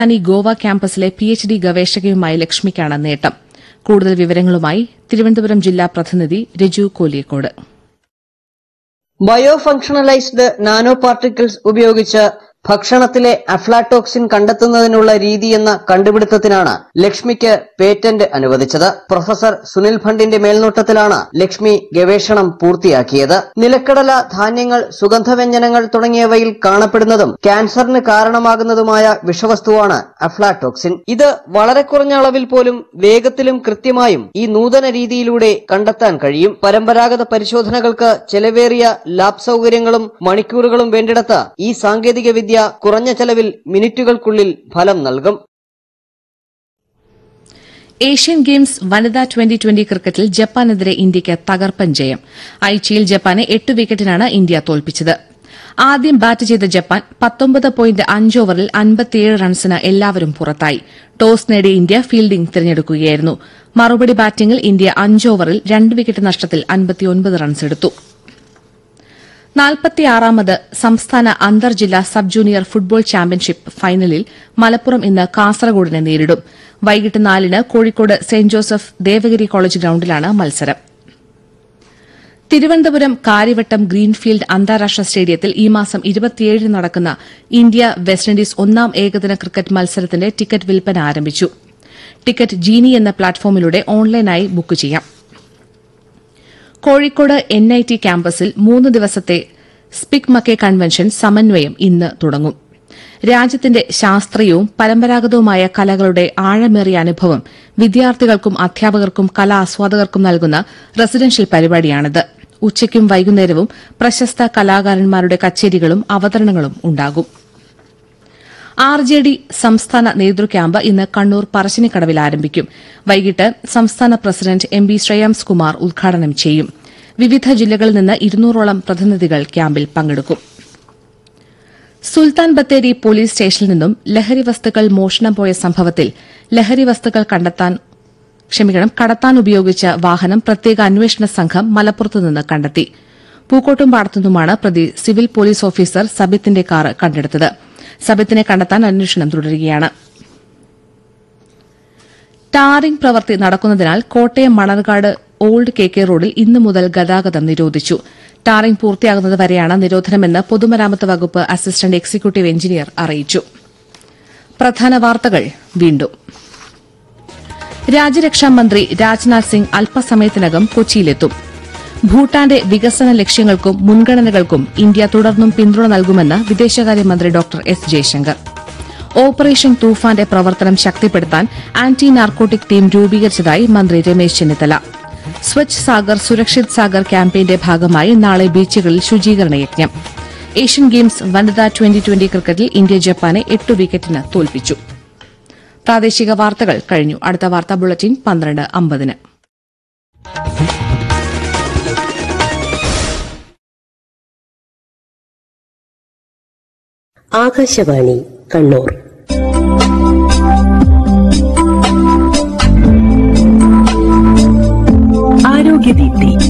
രാജധാനി ഗോവ ക്യാമ്പസിലെ പിഎച്ച്ഡി ഗവേഷകയുമായ ലക്ഷ്മിക്കാണ് നേട്ടം കൂടുതൽ വിവരങ്ങളുമായി തിരുവനന്തപുരം ജില്ലാ പ്രതിനിധി Raju Koliyakode bio functionalised nano particles ഉപയോഗിച്ച് ഭക്ഷണത്തിലെ അഫ്ലാടോക്സിൻ കണ്ടെത്തുന്നതിനുള്ള രീതിയെന്ന കണ്ടുപിടുത്തത്തിനാണ് ലക്ഷ്മിക്ക് പേറ്റന്റ് അനുവദിച്ചത് പ്രൊഫസർ സുനിൽ ഭണ്ടിന്റെ മേൽനോട്ടത്തിലാണ് ലക്ഷ്മി ഗവേഷണം പൂർത്തിയാക്കിയത് നിലക്കടല ധാന്യങ്ങൾ സുഗന്ധവ്യഞ്ജനങ്ങൾ തുടങ്ങിയവയിൽ കാണപ്പെടുന്നതും ക്യാൻസറിന് കാരണമാകുന്നതുമായ വിഷവസ്തുവാണ് അഫ്ലാടോക്സിൻ ഇത് വളരെ കുറഞ്ഞ അളവിൽ പോലും വേഗത്തിലും കൃത്യമായും ഈ നൂതന രീതിയിലൂടെ കണ്ടെത്താൻ കഴിയും പരമ്പരാഗത പരിശോധനകൾക്ക് ചെലവേറിയ ലാബ് സൗകര്യങ്ങളും മണിക്കൂറുകളും വേണ്ടിടത്ത് ഈ സാങ്കേതിക വിദ്യ കുറഞ്ഞ ചെലവിൽ മിനിറ്റുകൾക്കുള്ളിൽ ഫലം നൽകും ഏഷ്യൻ ഗെയിംസ് വനിതാ ട്വന്റി ട്വന്റി ക്രിക്കറ്റിൽ ജപ്പാനെതിരെ ഇന്ത്യയ്ക്ക് തകർപ്പൻ ജയം ഐച്ചിയിൽ ജപ്പാനെ എട്ട് വിക്കറ്റിനാണ് ഇന്ത്യ തോൽപ്പിച്ചത് ആദ്യം ബാറ്റ് ചെയ്ത ജപ്പാൻ പത്തൊമ്പത് പോയിന്റ് അഞ്ച് ഓവറിൽ അൻപത്തിയേഴ് റൺസിന് എല്ലാവരും പുറത്തായി ടോസ് നേടിയ ഇന്ത്യ ഫീൽഡിംഗ് തിരഞ്ഞെടുക്കുകയായിരുന്നു മറുപടി ബാറ്റിംഗിൽ ഇന്ത്യ അഞ്ച് ഓവറിൽ രണ്ട് വിക്കറ്റ് നഷ്ടത്തിൽ അൻപത്തിയൊൻപത് റൺസെടുത്തു നാൽപ്പത്തിയാറാമത് സംസ്ഥാന അന്തർ ജില്ലാ സബ് ജൂനിയർ ഫുട്ബോൾ ചാമ്പ്യൻഷിപ്പ് ഫൈനലിൽ മലപ്പുറം ഇന്ന് കാസർഗോഡിനെ നേരിടും വൈകിട്ട് നാലിന് Kozhikode saint Joseph Devagiri college ഗ്രൌണ്ടിലാണ് മത്സരം തിരുവനന്തപുരം കാര്യവട്ടം ഗ്രീൻഫീൽഡ് അന്താരാഷ്ട്ര സ്റ്റേഡിയത്തിൽ ഈ മാസം ഇരുപത്തിയേഴിന് നടക്കുന്ന ഇന്ത്യ വെസ്റ്റ് ഇൻഡീസ് ഒന്നാം ഏകദിന ക്രിക്കറ്റ് മത്സരത്തിന്റെ ടിക്കറ്റ് വിൽപ്പന ആരംഭിച്ചു ടിക്കറ്റ് ജീനി എന്ന പ്ലാറ്റ്ഫോമിലൂടെ ഓൺലൈനായി ബുക്ക് ചെയ്യാം കോഴിക്കോട് എൻ ഐ ടി ക്യാമ്പസിൽ മൂന്ന് ദിവസത്തെ സ്പിക് മക്കെ കൺവെൻഷൻ സമന്വയം ഇന്ന് തുടങ്ങും രാജ്യത്തിന്റെ ശാസ്ത്രീയവും പരമ്പരാഗതവുമായ കലകളുടെ ആഴമേറിയ അനുഭവം വിദ്യാർത്ഥികൾക്കും അധ്യാപകർക്കും കലാ ആസ്വാദകർക്കും നൽകുന്ന റെസിഡൻഷ്യൽ പരിപാടിയാണിത് ഉച്ചയ്ക്കും വൈകുന്നേരവും പ്രശസ്ത കലാകാരന്മാരുടെ കച്ചേരികളും അവതരണങ്ങളും ഉണ്ടാകും ആർ ജെ ഡി സംസ്ഥാന നേതൃ ക്യാമ്പ് ഇന്ന് കണ്ണൂർ പറശ്ശിനിക്കടവിൽ ആരംഭിക്കും വൈകിട്ട് സംസ്ഥാന president M B Shreyams Kumar ഉദ്ഘാടനം ചെയ്യും വിവിധ ജില്ലകളിൽ നിന്ന് ഇരുന്നൂറോളം പ്രതിനിധികൾ ക്യാമ്പിൽ പങ്കെടുക്കും സുൽത്താൻ ബത്തേരി പോലീസ് സ്റ്റേഷനിൽ നിന്നും ലഹരി വസ്തുക്കൾ മോഷണം പോയ സംഭവത്തിൽ ലഹരി വസ്തുക്കൾ കണ്ടെത്താൻ ക്ഷമിക്കണം കടത്താൻ ഉപയോഗിച്ച വാഹനം പ്രത്യേക അന്വേഷണ സംഘം മലപ്പുറത്തുനിന്ന് കണ്ടെത്തി പൂക്കോട്ടുംപാടത്തുനിന്നുമാണ് പ്രതി സിവിൽ പോലീസ് ഓഫീസർ സബിത്തിന്റെ കാർ കണ്ടെടുത്തത് സബിത്തിനെ കണ്ടെത്താൻ അന്വേഷണം തുടരുകയാണ് ടാറിംഗ് പ്രവൃത്തി നടക്കുന്നതിനാൽ Kottayam Manarcad old K K റോഡിൽ ഇന്നു മുതൽ ഗതാഗതം നിരോധിച്ചു ടാറിംഗ് പൂർത്തിയാകുന്നത് വരെയാണ് നിരോധനമെന്ന് പൊതുമരാമത്ത് വകുപ്പ് അസിസ്റ്റന്റ് എക്സിക്യൂട്ടീവ് എഞ്ചിനീയർ അറിയിച്ചു പ്രധാന വാർത്തകൾ വീണ്ടും രാജ്യരക്ഷാ മന്ത്രി രാജ്നാഥ് സിംഗ് അല്പസമയത്തിനകം കൊച്ചിയിലെത്തും ഭൂട്ടാന്റെ വികസന ലക്ഷ്യങ്ങൾക്കും മുൻഗണനകൾക്കും ഇന്ത്യ തുടർന്നും പിന്തുണ നൽകുമെന്ന് വിദേശകാര്യമന്ത്രി ഡോക്ടർ എസ് ജയശങ്കർ ഓപ്പറേഷൻ തൂഫാന്റെ പ്രവർത്തനം ശക്തിപ്പെടുത്താൻ ആന്റി നാർക്കോട്ടിക് ടീം രൂപീകരിച്ചതായി മന്ത്രി രമേശ് ചെന്നിത്തല സ്വച്ഛ് സാഗർ സുരക്ഷിത് സാഗർ ക്യാമ്പയിന്റെ ഭാഗമായി നാളെ ബീച്ചുകളിൽ ശുചീകരണ യജ്ഞം ഏഷ്യൻ ഗെയിംസ് വനിതാ ട്വന്റി ട്വന്റി ക്രിക്കറ്റിൽ ഇന്ത്യ ജപ്പാനെ എട്ട് വിക്കറ്റിന് തോൽപ്പിച്ചു പ്രാദേശിക വാർത്തകൾ കഴിഞ്ഞു അടുത്ത വാർത്താ ബുള്ളറ്റിൻ പന്ത്രണ്ട് അമ്പതിന് ആകാശവാണി കണ്ണൂർ ആരോഗ്യദീപ്തി